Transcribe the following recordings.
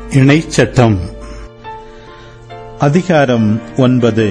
இணைச்சட்டம் அதிகாரம் ஒன்பது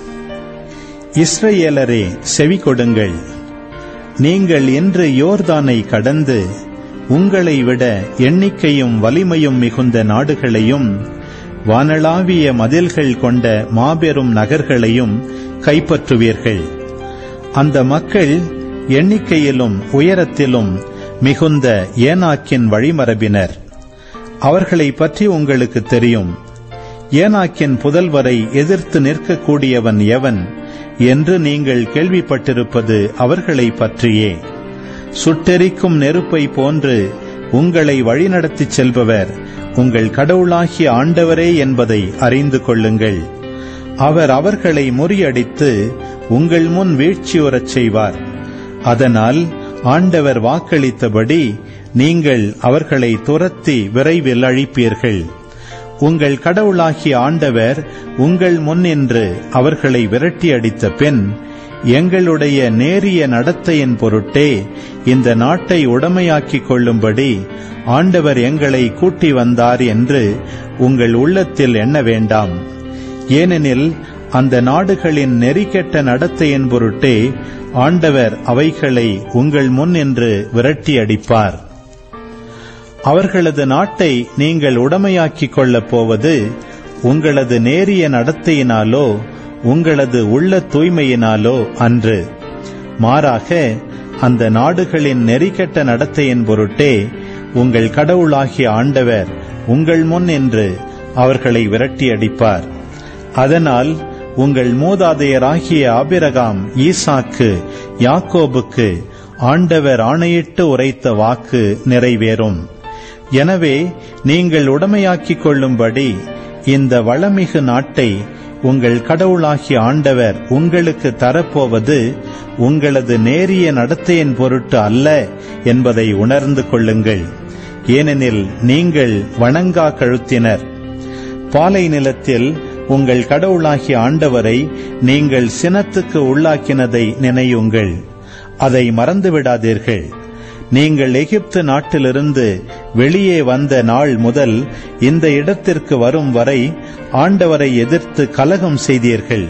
இஸ்ரவேலரே செவி கொடுங்கள் நீங்கள் இன்று யோர்தானை கடந்து உங்களை விட எண்ணிக்கையும் வலிமையும் மிகுந்த நாடுகளையும் வானளாவிய மதில்கள் கொண்ட மாபெரும் நகர்களையும் கைப்பற்றுவீர்கள் அந்த மக்கள் எண்ணிக்கையிலும் உயரத்திலும் மிகுந்த ஏனாக்கின் வழிமரபினர் அவர்களை பற்றி உங்களுக்கு தெரியும் ஏனாக்கின் புதல்வரை எதிர்த்து நிற்கக்கூடியவன் எவன் என்று நீங்கள் கேள்விப்பட்டிருப்பது அவர்களை பற்றியே சுட்டெரிக்கும் நெருப்பை போன்று உங்களை வழிநடத்திச் செல்பவர் உங்கள் கடவுளாகிய ஆண்டவரே என்பதை அறிந்து கொள்ளுங்கள் அவர் அவர்களை முறியடித்து உங்கள் முன் வீழ்ச்சியுறச் செய்வார் அதனால் ஆண்டவர் வாக்களித்தபடி நீங்கள் அவர்களை துரத்தி விரைவில் அழிப்பீர்கள் உங்கள் கடவுளாகிய ஆண்டவர் உங்கள் முன்னின்று அவர்களை விரட்டி அடித்த பின் எங்களுடைய நேரிய நடத்தையின் பொருட்டே இந்த நாட்டை உடமையாக்கிக் கொள்ளும்படி ஆண்டவர் எங்களை கூட்டி வந்தார் என்று உங்கள் உள்ளத்தில் எண்ண வேண்டாம் ஏனெனில் அந்த நாடுகளின் நெறிக்கெட்ட நடத்தையின் பொருட்டே ஆண்டவர் அவைகளை உங்கள் முன் என்று விரட்டி அடிப்பார் அவர்களது நாட்டை நீங்கள் உடமையாக்கிக் கொள்ளப் போவது உங்களது நேரிய நடத்தையினாலோ உங்களது உள்ள தூய்மையினாலோ அன்று மாறாக அந்த நாடுகளின் நெறிக்கெட்ட நடத்தையின் பொருட்டே உங்கள் கடவுளாகிய ஆண்டவர் உங்கள் முன் என்று அவர்களை விரட்டி அடிப்பார் அதனால் உங்கள் மூதாதையராகிய ஆபிரகாம் ஈசாக்கு யாக்கோபுக்கு ஆண்டவர் ஆணையிட்டு உரைத்த வாக்கு நிறைவேறும் எனவே நீங்கள் உடமையாக்கிக் கொள்ளும்படி இந்த வளமிகு நாட்டை உங்கள் கடவுளாகிய ஆண்டவர் உங்களுக்கு தரப்போவது உங்களது நேரிய நடத்தையின் பொருட்டு அல்ல என்பதை உணர்ந்து கொள்ளுங்கள் ஏனெனில் நீங்கள் வணங்கா கழுத்தினர் பாலை நிலத்தில் உங்கள் கடவுளாகிய ஆண்டவரை நீங்கள் சினத்துக்கு உள்ளாக்கினதை நினையுங்கள் அதை மறந்துவிடாதீர்கள் நீங்கள் எகிப்து நாட்டிலிருந்து வெளியே வந்த நாள் முதல் இந்த இடத்திற்கு வரும் வரை ஆண்டவரை எதிர்த்து கலகம் செய்தீர்கள்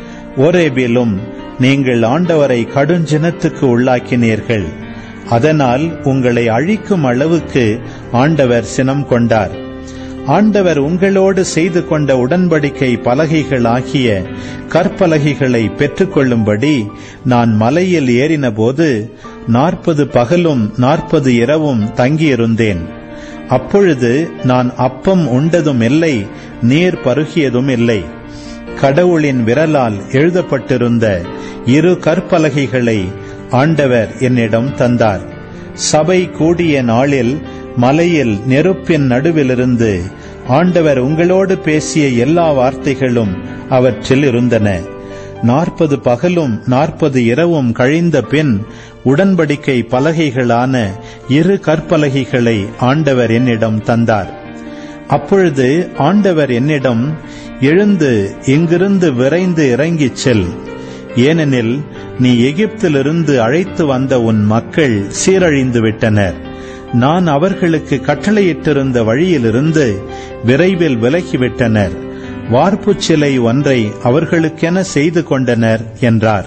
ஒரேபிலும் நீங்கள் ஆண்டவரை கடுஞ்சினத்துக்கு உள்ளாக்கினீர்கள் அதனால் உங்களை அழிக்கும் அளவுக்கு ஆண்டவர் சினம் கொண்டார் ஆண்டவர் உங்களோடு செய்து கொண்ட உடன்படிக்கை பலகைகளாகிய கற்பலகைகளை பெற்றுக்கொள்ளும்படி நான் மலையில் ஏறினபோது நாற்பது பகலும் நாற்பது இரவும் தங்கியிருந்தேன் அப்பொழுது நான் அப்பம் உண்டதும் இல்லை நீர் பருகியதும் இல்லை கடவுளின் விரலால் எழுதப்பட்டிருந்த இரு கற்பலகைகளை ஆண்டவர் என்னிடம் தந்தார் சபை கூடிய நாளில் மலையில் நெருப்பின் நடுவிலிருந்து ஆண்டவர் உங்களோடு பேசிய எல்லா வார்த்தைகளும் அவற்றில் இருந்தன நாற்பது பகலும் நாற்பது இரவும் கழிந்த பின் உடன்படிக்கை பலகைகளான இரு கற்பலகைகளை ஆண்டவர் என்னிடம் தந்தார் அப்பொழுது ஆண்டவர் என்னிடம் எழுந்து இங்கிருந்து விரைந்து இறங்கிச் செல் ஏனெனில் நீ எகிப்திலிருந்து அழைத்து வந்த உன் மக்கள் சீரழிந்து விட்டனர் நான் அவர்களுக்கு கட்டளையிட்டிருந்த வழியிலிருந்து விரைவில் விலகிவிட்டனர் வார்ப்புச் சிலை ஒன்றை அவர்களுக்கென செய்து கொண்டனர் என்றார்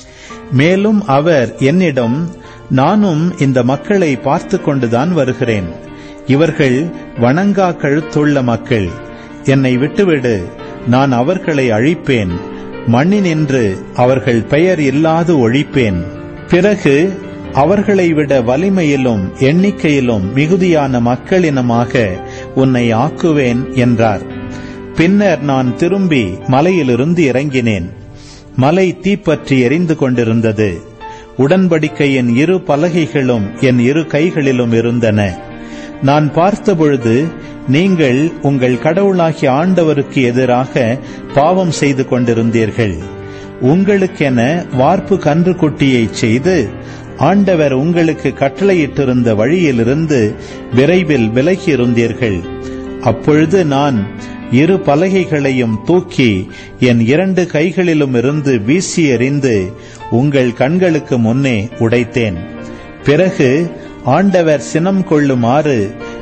மேலும் அவர் என்னிடம் நானும் இந்த மக்களை பார்த்து கொண்டுதான் வருகிறேன் இவர்கள் வணங்கா கழுத்துள்ள மக்கள் என்னை விட்டுவிடு நான் அவர்களை அழிப்பேன் மண்ணினின்று அவர்கள் பெயர் இல்லாது ஒழிப்பேன் பிறகு அவர்களை விட வலிமையிலும் எண்ணிக்கையிலும் மிகுதியான மக்களினமாக உன்னை ஆக்குவேன் என்றார் பின்னர் நான் திரும்பி மலையிலிருந்து இறங்கினேன் மலை தீப்பற்றி எரிந்து கொண்டிருந்தது உடன்படிக்கையின் இரு பலகைகளும் என் இரு கைகளிலும் இருந்தன நான் பார்த்தபொழுது நீங்கள் உங்கள் கடவுளாகிய ஆண்டவருக்கு எதிராக பாவம் செய்து கொண்டிருந்தீர்கள் உங்களுக்கென வார்ப்பு கன்றுக்குட்டியை செய்து ஆண்டவர் உங்களுக்கு கட்டளையிட்டிருந்த வழியிலிருந்து விரைவில் விலகியிருந்தீர்கள் அப்பொழுது நான் இரு பலகைகளையும் தூக்கி என் இரண்டு கைகளிலும் இருந்து வீசி எறிந்து உங்கள் கண்களுக்கு முன்னே உடைத்தேன் பிறகு ஆண்டவர் சினம் கொள்ளுமாறு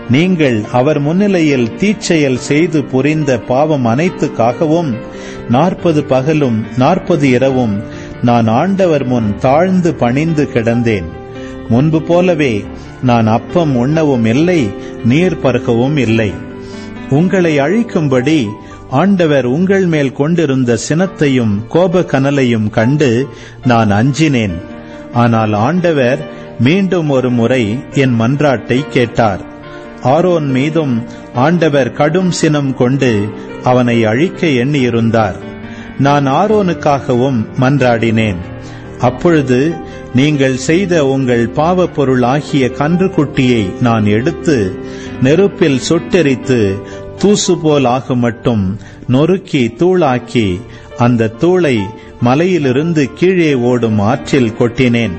நீங்கள் அவர் முன்னிலையில் தீச்செயல் செய்து புரிந்த பாவம் அனைத்துக்காகவும் நாற்பது பகலும் நாற்பது இரவும் நான் ஆண்டவர் முன் தாழ்ந்து பணிந்து கிடந்தேன் முன்பு போலவே நான் அப்பம் உண்ணவும் இல்லை நீர் பருகவும் இல்லை உங்களை அழிக்கும்படி ஆண்டவர் உங்கள் மேல் கொண்டிருந்த சினத்தையும் கோப கனலையும் கண்டு நான் அஞ்சினேன் ஆனால் ஆண்டவர் மீண்டும் ஒரு முறை என் மன்றாட்டை கேட்டார் ஆரோன் மீதும் ஆண்டவர் கடும் சினம் கொண்டு அவனை அழிக்க எண்ணியிருந்தார் நான் ஆரோனுக்காகவும் மன்றாடினேன் அப்பொழுது நீங்கள் செய்த உங்கள் பாவப் பொருளாகிய கன்றுக்குட்டியை நான் எடுத்து நெருப்பில் சுட்டெரித்து தூசு போல் ஆகும் மட்டும் நொறுக்கி தூளாக்கி அந்த தூளை மலையிலிருந்து கீழே ஓடும் ஆற்றில் கொட்டினேன்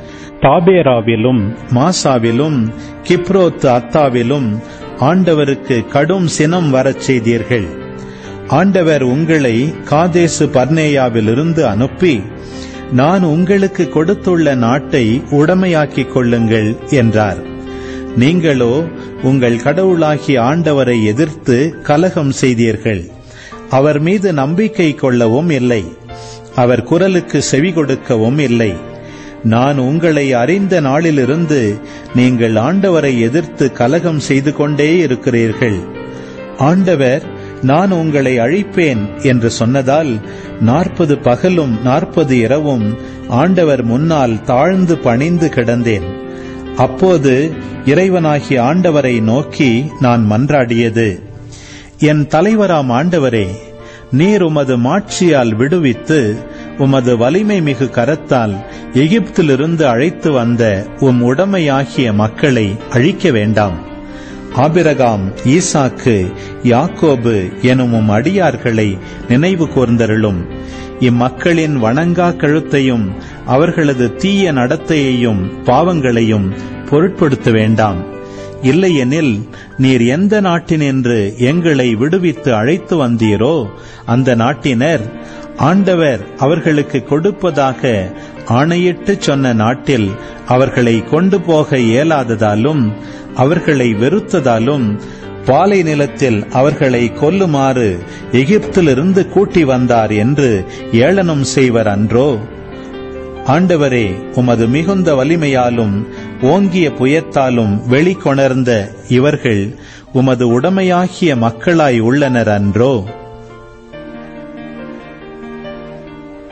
தாபேராவிலும் மாசாவிலும் கிப்ரோத் அத்தாவிலும் ஆண்டவருக்கு கடும் சினம் வரச் செய்தீர்கள் ஆண்டவர் உங்களை காதேசு பர்னேயாவிலிருந்து அனுப்பி நான் உங்களுக்கு கொடுத்துள்ள நாட்டை உடமையாக்கிக் கொள்ளுங்கள் என்றார் நீங்களோ உங்கள் கடவுளாகிய ஆண்டவரை எதிர்த்து கலகம் செய்தீர்கள் அவர் மீது நம்பிக்கை கொள்ளவும் இல்லை அவர் குரலுக்கு செவி கொடுக்கவும் இல்லை நான் உங்களை அறிந்த நாளிலிருந்து நீங்கள் ஆண்டவரை எதிர்த்து கலகம் செய்து கொண்டே இருக்கிறீர்கள் ஆண்டவர் நான் உங்களை அழிப்பேன் என்று சொன்னதால் நாற்பது பகலும் நாற்பது இரவும் ஆண்டவர் முன்னால் தாழ்ந்து பணிந்து கிடந்தேன் அப்போது இறைவனாகிய ஆண்டவரை நோக்கி நான் மன்றாடியது என் தலைவராம் ஆண்டவரே நீர் உமது மாட்சியால் விடுவித்து உமது வலிமை மிகு கரத்தால் எகிப்திலிருந்து அழைத்து வந்த உம் உடமையாகிய மக்களை அழிக்க வேண்டாம் ஆபிரகாம் ஈசாக்கு யாக்கோபு எனும் உம் அடியார்களை நினைவு கூர்ந்தருளும் இம்மக்களின் வணங்கா கழுத்தையும் அவர்களது தீய நடத்தையையும் பாவங்களையும் பொருட்படுத்த வேண்டாம் இல்லையெனில் நீர் எந்த நாட்டினின்று எங்களை விடுவித்து அழைத்து வந்தீரோ அந்த நாட்டினர் ஆண்டவர் அவர்களுக்கு கொடுப்பதாக ஆணையிட்டு சொன்ன நாட்டில் அவர்களை கொண்டு போக இயலாததாலும் அவர்களை வெறுத்ததாலும் பாலை நிலத்தில் அவர்களை கொல்லுமாறு எகிப்திலிருந்து கூட்டி வந்தார் என்று ஏளனம் செய்வர் அன்றோ ஆண்டவரே உமது மிகுந்த வலிமையாலும் ஓங்கிய புயத்தாலும் வெளிக்கொணர்ந்த இவர்கள் உமது உடமையாகிய மக்களாய் உள்ளனர் அன்றோ